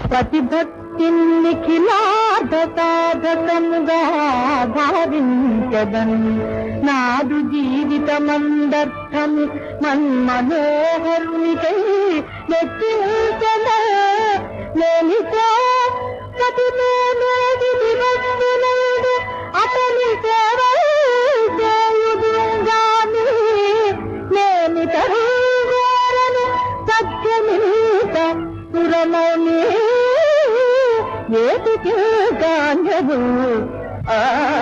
ప్రతిభక్తి నిఖిలార్థ సాధకముగా భావించదన్ నాడు జీవితమందర్థము మన్మనోహరునికై వెచ్చించద నేనితో ప్రతిమేనేది వివస్సునైదు అతని సేవ చేయుదుగాని నేను తరుగోరను సత్యమిత పురమౌని ఏటికి గాంజదు ఆ